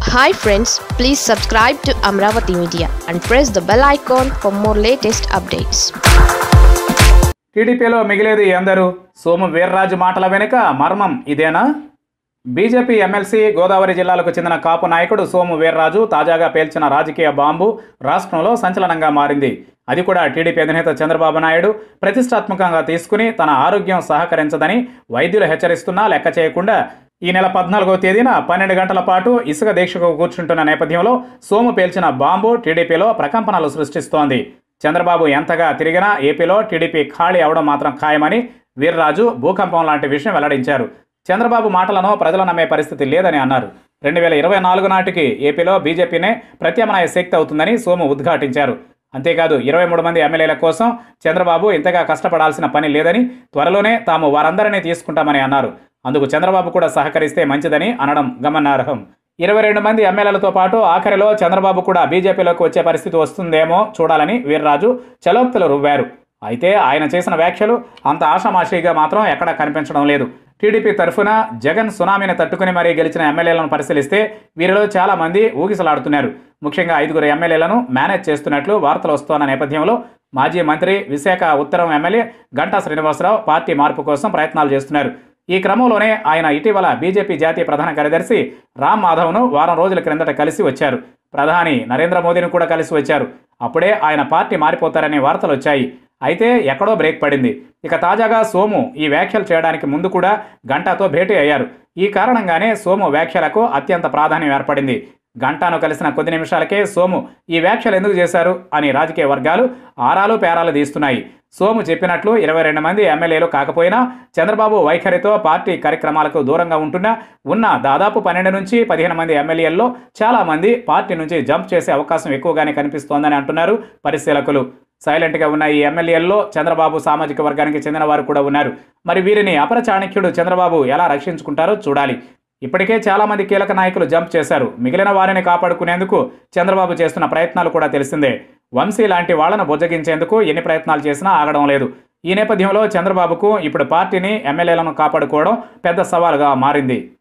hi friends please subscribe to Amaravati media and press the bell icon for more latest updates టీడీపీలో మిగిలేది ఎందరు సోము వీర్రాజు మాటల వెనుక మర్మం ఇదేనా బీజేపీ ఎమ్మెల్సీ గోదావరి జిల్లాలకు చెందిన కాపు నాయకుడు సోము వీర్రాజు తాజాగా పేల్చిన రాజకీయ బాంబు రాష్ట్రంలో సంచలనంగా మారింది అది కూడా టీడీపీ అధినేత చంద్రబాబు నాయుడు ప్రతిష్టాత్మకంగా తీసుకుని తన ఆరోగ్యం సహకరించదని వైద్యులు హెచ్చరిస్తున్నా లెక్క చేయకుండా ఈ నెల పద్నాలుగో తేదీన పన్నెండు గంటల పాటు ఇసుక దీక్షకు కూర్చుంటున్న నేపథ్యంలో సోము పేల్చిన బాంబు టీడీపీలో ప్రకంపనలు సృష్టిస్తోంది చంద్రబాబు ఎంతగా తిరిగినా ఏపీలో టీడీపీ ఖాళీ అవడం మాత్రం ఖాయమని వీర్రాజు భూకంపం లాంటి విషయం వెల్లడించారు చంద్రబాబు మాటలను ప్రజలు నమ్మే పరిస్థితి లేదని అన్నారు రెండు వేల ఇరవై నాలుగు నాటికి ఏపీలో బీజేపీనే ప్రత్యామ్నాయ శక్తి అవుతుందని సోము ఉద్ఘాటించారు అంతేకాదు ఇరవై మూడు మంది ఎమ్మెల్యేల కోసం చంద్రబాబు ఇంతగా కష్టపడాల్సిన పని లేదని త్వరలోనే తాము వారందరినీ తీసుకుంటామని అన్నారు అందుకు చంద్రబాబు కూడా సహకరిస్తే మంచిదని అనడం గమనార్హం ఇరవై రెండు మంది ఎమ్మెల్యేలతో పాటు ఆఖరిలో చంద్రబాబు కూడా బీజేపీలోకి వచ్చే పరిస్థితి వస్తుందేమో చూడాలని వీర్రాజు చలోక్తులు రువ్వారు అయితే ఆయన చేసిన వ్యాఖ్యలు అంత ఆషామాషీగా మాత్రం ఎక్కడా కనిపించడం లేదు టీడీపీ తరఫున జగన్ సునామీని తట్టుకుని మరీ గెలిచిన ఎమ్మెల్యేలను పరిశీలిస్తే వీరిలో చాలా మంది ఊగిసలాడుతున్నారు ముఖ్యంగా ఐదుగురు ఎమ్మెల్యేలను మేనేజ్ చేస్తున్నట్లు వార్తలు వస్తున్న నేపథ్యంలో మాజీ మంత్రి విశాఖ ఉత్తరం ఎమ్మెల్యే గంటా శ్రీనివాసరావు పార్టీ మార్పు కోసం ప్రయత్నాలు చేస్తున్నారు ఈ క్రమంలోనే ఆయన ఇటీవల బీజేపీ జాతీయ ప్రధాన కార్యదర్శి రామ్ మాధవ్ను వారం రోజుల క్రిందట కలిసి వచ్చారు ప్రధాని నరేంద్ర మోదీని కూడా కలిసి వచ్చారు అప్పుడే ఆయన పార్టీ మారిపోతారనే వార్తలు వచ్చాయి అయితే ఎక్కడో బ్రేక్ పడింది ఇక తాజాగా సోము ఈ వ్యాఖ్యలు చేయడానికి ముందు కూడా గంటాతో భేటీ అయ్యారు ఈ కారణంగానే సోము వ్యాఖ్యలకు అత్యంత ప్రాధాన్యం ఏర్పడింది గంటాను కలిసిన కొద్ది నిమిషాలకే సోము ఈ వ్యాఖ్యలు ఎందుకు చేశారు అని రాజకీయ వర్గాలు ఆరాలు పేరాలు తీస్తున్నాయి సోము చెప్పినట్లు ఇరవై రెండు మంది ఎమ్మెల్యేలు కాకపోయినా చంద్రబాబు వైఖరితో పార్టీ కార్యక్రమాలకు దూరంగా ఉంటున్నా ఉన్న దాదాపు పన్నెండు నుంచి పదిహేను మంది ఎమ్మెల్యేల్లో చాలా మంది పార్టీ నుంచి జంప్ చేసే అవకాశం ఎక్కువగానే కనిపిస్తోందని అంటున్నారు పరిశీలకులు సైలెంట్గా ఉన్న ఈ ఎమ్మెల్యేల్లో చంద్రబాబు సామాజిక వర్గానికి చెందిన వారు కూడా ఉన్నారు మరి వీరిని అపర చాణక్యుడు చంద్రబాబు ఎలా రక్షించుకుంటారో చూడాలి ఇప్పటికే చాలా మంది కీలక నాయకులు జంప్ చేశారు మిగిలిన వారిని కాపాడుకునేందుకు చంద్రబాబు చేస్తున్న ప్రయత్నాలు కూడా తెలిసిందే వంశీ లాంటి వాళ్లను బుజ్జగించేందుకు ఎన్ని ప్రయత్నాలు చేసినా ఆగడం లేదు ఈ నేపథ్యంలో చంద్రబాబుకు ఇప్పుడు పార్టీని ఎమ్మెల్యేలను కాపాడుకోవడం పెద్ద సవాలుగా మారింది